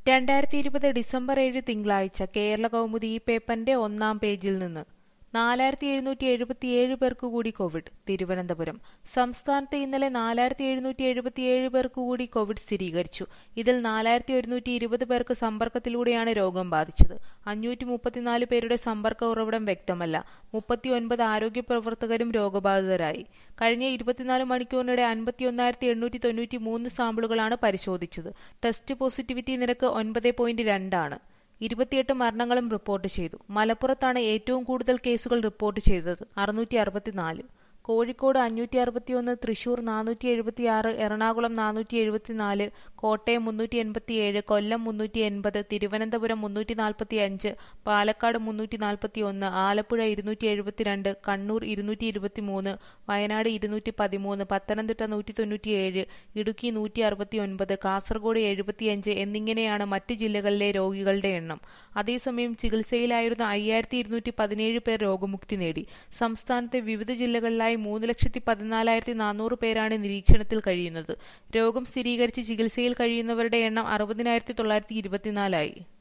രണ്ടായിരത്തി ഇരുപത് ഡിസംബർ ഏഴ് തിങ്കളാഴ്ച കേരള കൗമുദി ഈ പേപ്പറിന്റെ ഒന്നാം പേജിൽ നിന്ന് നാലായിരത്തി എഴുന്നൂറ്റി എഴുപത്തിയേഴ് പേർക്ക് കൂടി കോവിഡ് തിരുവനന്തപുരം സംസ്ഥാനത്ത് ഇന്നലെ നാലായിരത്തി എഴുന്നൂറ്റി എഴുപത്തിയേഴ് പേർക്ക് കൂടി കോവിഡ് സ്ഥിരീകരിച്ചു ഇതിൽ നാലായിരത്തി ഒരുന്നൂറ്റി ഇരുപത് പേർക്ക് സമ്പർക്കത്തിലൂടെയാണ് രോഗം ബാധിച്ചത് അഞ്ഞൂറ്റി മുപ്പത്തിനാല് പേരുടെ സമ്പർക്ക ഉറവിടം വ്യക്തമല്ല മുപ്പത്തിയൊൻപത് ആരോഗ്യ പ്രവർത്തകരും രോഗബാധിതരായി കഴിഞ്ഞ ഇരുപത്തിനാല് മണിക്കൂറിനിടെ അൻപത്തിയൊന്നായിരത്തി എണ്ണൂറ്റി തൊണ്ണൂറ്റി മൂന്ന് സാമ്പിളുകളാണ് പരിശോധിച്ചത് ടെസ്റ്റ് പോസിറ്റിവിറ്റി നിരക്ക് ഒൻപത് പോയിന്റ് രണ്ടാണ് ഇരുപത്തിയെട്ട് മരണങ്ങളും റിപ്പോർട്ട് ചെയ്തു മലപ്പുറത്താണ് ഏറ്റവും കൂടുതൽ കേസുകൾ റിപ്പോർട്ട് ചെയ്തത് അറുന്നൂറ്റി അറുപത്തിനാല് കോഴിക്കോട് അഞ്ഞൂറ്റി അറുപത്തിയൊന്ന് തൃശൂർ നാനൂറ്റി എഴുപത്തിയാറ് എറണാകുളം നാനൂറ്റി എഴുപത്തിനാല് കോട്ടയം മുന്നൂറ്റി എൺപത്തിയേഴ് കൊല്ലം മുന്നൂറ്റി എൺപത് തിരുവനന്തപുരം മുന്നൂറ്റി നാൽപ്പത്തി അഞ്ച് പാലക്കാട് മുന്നൂറ്റി നാൽപ്പത്തി ഒന്ന് ആലപ്പുഴ ഇരുന്നൂറ്റി എഴുപത്തിരണ്ട് കണ്ണൂർ ഇരുന്നൂറ്റി ഇരുപത്തി മൂന്ന് വയനാട് ഇരുന്നൂറ്റി പതിമൂന്ന് പത്തനംതിട്ട നൂറ്റി തൊണ്ണൂറ്റിയേഴ് ഇടുക്കി നൂറ്റി അറുപത്തി ഒൻപത് കാസർഗോഡ് എഴുപത്തിയഞ്ച് എന്നിങ്ങനെയാണ് മറ്റ് ജില്ലകളിലെ രോഗികളുടെ എണ്ണം അതേസമയം ചികിത്സയിലായിരുന്ന അയ്യായിരത്തി ഇരുന്നൂറ്റി പതിനേഴ് പേർ രോഗമുക്തി നേടി സംസ്ഥാനത്തെ വിവിധ ജില്ലകളിലായി മൂന്ന് ലക്ഷത്തി പതിനാലായിരത്തി നാനൂറ് പേരാണ് നിരീക്ഷണത്തിൽ കഴിയുന്നത് രോഗം സ്ഥിരീകരിച്ച് ചികിത്സയിൽ കഴിയുന്നവരുടെ എണ്ണം അറുപതിനായിരത്തി തൊള്ളായിരത്തി ഇരുപത്തിനാലായി